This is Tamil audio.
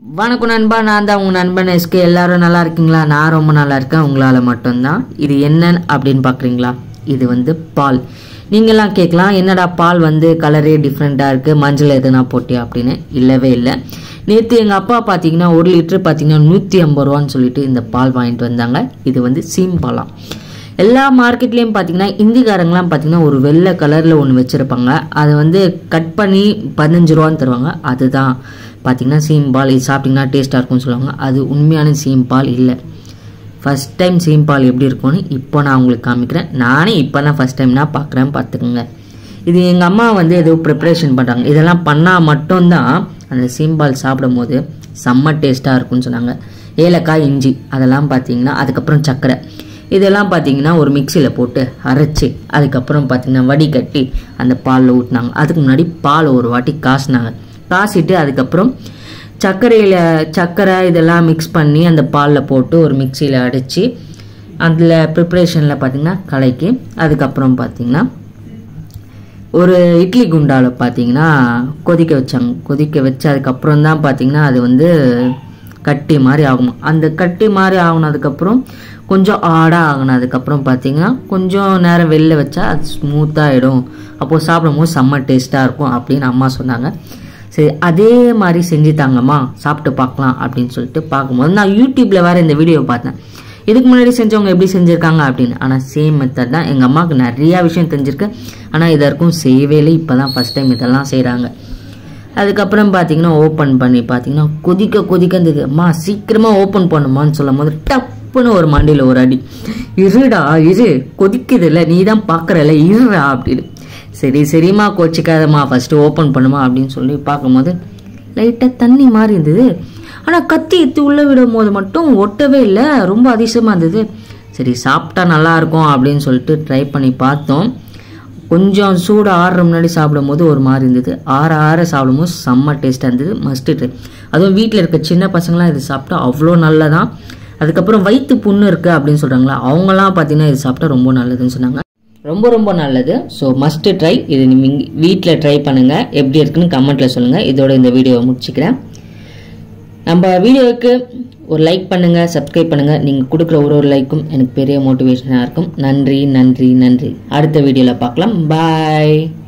வணக்கம் நண்பா நான் தான் உங்கள் நண்பன் எஸ்கே எல்லாரும் நல்லா இருக்கீங்களா நான் ரொம்ப நல்லா இருக்கேன் உங்களால் மட்டும்தான் இது என்னன்னு அப்படின்னு பார்க்குறீங்களா இது வந்து பால் நீங்கள்லாம் கேட்கலாம் என்னடா பால் வந்து கலரே டிஃப்ரெண்ட்டாக இருக்குது மஞ்சள் எதுனா போட்டியா அப்படின்னு இல்லவே இல்லை நேற்று எங்கள் அப்பா பார்த்தீங்கன்னா ஒரு லிட்டர் பார்த்தீங்கன்னா நூற்றி ஐம்பது ரூபான்னு சொல்லிட்டு இந்த பால் வாங்கிட்டு வந்தாங்க இது வந்து சீம் பாலாம் எல்லா மார்க்கெட்லேயும் பார்த்தீங்கன்னா இந்திக்காரங்களாம் பார்த்தீங்கன்னா ஒரு வெள்ளை கலரில் ஒன்று வச்சுருப்பாங்க அதை வந்து கட் பண்ணி பதினஞ்சு ரூபான்னு தருவாங்க அதுதான் பார்த்தீங்கன்னா சீம் பால் இது சாப்பிட்டிங்கன்னா டேஸ்ட்டாக இருக்கும்னு சொல்லுவாங்க அது உண்மையான சீம் பால் இல்லை ஃபஸ்ட் டைம் சீம் பால் எப்படி இருக்கும்னு இப்போ நான் உங்களுக்கு காமிக்கிறேன் நானே இப்போ தான் ஃபஸ்ட் டைம் நான் பார்க்குறேன் பார்த்துக்குங்க இது எங்கள் அம்மா வந்து ஏதோ ப்ரிப்ரேஷன் பண்ணுறாங்க இதெல்லாம் பண்ணால் மட்டும்தான் அந்த சீம் பால் சாப்பிடும் போது செம்ம டேஸ்ட்டாக இருக்கும்னு சொன்னாங்க ஏலக்காய் இஞ்சி அதெல்லாம் பார்த்தீங்கன்னா அதுக்கப்புறம் சர்க்கரை இதெல்லாம் பார்த்தீங்கன்னா ஒரு மிக்சியில் போட்டு அரைச்சி அதுக்கப்புறம் பார்த்தீங்கன்னா வடிகட்டி அந்த பாலில் ஊற்றினாங்க அதுக்கு முன்னாடி பால் ஒரு வாட்டி காசினாங்க காசிட்டு அதுக்கப்புறம் சர்க்கரையில் சர்க்கரை இதெல்லாம் மிக்ஸ் பண்ணி அந்த பாலில் போட்டு ஒரு மிக்சியில் அடித்து அதில் ப்ரிப்ரேஷனில் பார்த்தீங்கன்னா கலக்கி அதுக்கப்புறம் பார்த்தீங்கன்னா ஒரு இட்லி குண்டாவில் பார்த்தீங்கன்னா கொதிக்க வச்சாங்க கொதிக்க வச்சு அதுக்கப்புறம் தான் பார்த்தீங்கன்னா அது வந்து கட்டி மாதிரி ஆகும் அந்த கட்டி மாதிரி ஆகுனதுக்கப்புறம் கொஞ்சம் ஆடாக ஆகுனதுக்கப்புறம் பார்த்தீங்கன்னா கொஞ்சம் நேரம் வெளில வச்சா அது ஸ்மூத்தாகிடும் அப்போது சாப்பிடும்போது செம்ம டேஸ்ட்டாக இருக்கும் அப்படின்னு அம்மா சொன்னாங்க சரி அதே மாதிரி செஞ்சு தாங்கம்மா சாப்பிட்டு பார்க்கலாம் அப்படின்னு சொல்லிட்டு பார்க்கும்போது நான் யூடியூப்பில் வேறு இந்த வீடியோ பார்த்தேன் இதுக்கு முன்னாடி செஞ்சவங்க எப்படி செஞ்சுருக்காங்க அப்படின்னு ஆனால் சேம் மெத்தட் தான் எங்கள் அம்மாவுக்கு நிறையா விஷயம் தெரிஞ்சிருக்கு ஆனால் இதற்கும் செய்யவே இல்லை இப்போ தான் ஃபஸ்ட் டைம் இதெல்லாம் செய்கிறாங்க அதுக்கப்புறம் பார்த்தீங்கன்னா ஓப்பன் பண்ணி பார்த்தீங்கன்னா கொதிக்க கொதிக்க இருந்தது அம்மா சீக்கிரமாக ஓப்பன் பண்ணுமான்னு சொல்லும் போது டப்புன்னு ஒரு மண்டியில் ஒரு அடி இருடா இரு கொதிக்குதுல்ல நீ தான் பார்க்குறல இருடா அப்படின்னு சரி சரிம்மா கோச்சிக்காதம்மா ஃபஸ்ட்டு ஓப்பன் பண்ணுமா அப்படின்னு சொல்லி பார்க்கும்போது லைட்டாக தண்ணி மாதிரி இருந்தது ஆனால் கத்தி எத்தி உள்ளே விடும் போது மட்டும் ஒட்டவே இல்லை ரொம்ப அதிசயமாக இருந்தது சரி சாப்பிட்டா நல்லா இருக்கும் அப்படின்னு சொல்லிட்டு ட்ரை பண்ணி பார்த்தோம் கொஞ்சம் சூடு ஆறுற முன்னாடி சாப்பிடும்போது ஒரு மாதிரி இருந்தது ஆற ஆற சாப்பிடும்போது செம்ம டேஸ்ட்டாக இருந்தது மஸ்ட்டு ட்ரை அதுவும் வீட்டில் இருக்க சின்ன பசங்களாம் இது சாப்பிட்டா அவ்வளோ நல்லதான் அதுக்கப்புறம் வயிற்று புண்ணு இருக்குது அப்படின்னு சொல்கிறாங்களா அவங்களாம் பார்த்தீங்கன்னா இது சாப்பிட்டா ரொம்ப நல்லதுன்னு சொன்னாங்க ரொம்ப ரொம்ப நல்லது ஸோ மஸ்ட்டு ட்ரை இது நீங்கள் வீட்டில் ட்ரை பண்ணுங்கள் எப்படி இருக்குன்னு கமெண்ட்டில் சொல்லுங்கள் இதோட இந்த வீடியோவை முடிச்சுக்கிறேன் நம்ம வீடியோவுக்கு ஒரு லைக் பண்ணுங்கள் சப்ஸ்கிரைப் பண்ணுங்கள் நீங்கள் கொடுக்குற ஒரு ஒரு லைக்கும் எனக்கு பெரிய மோட்டிவேஷனாக இருக்கும் நன்றி நன்றி நன்றி அடுத்த வீடியோவில் பார்க்கலாம் பாய்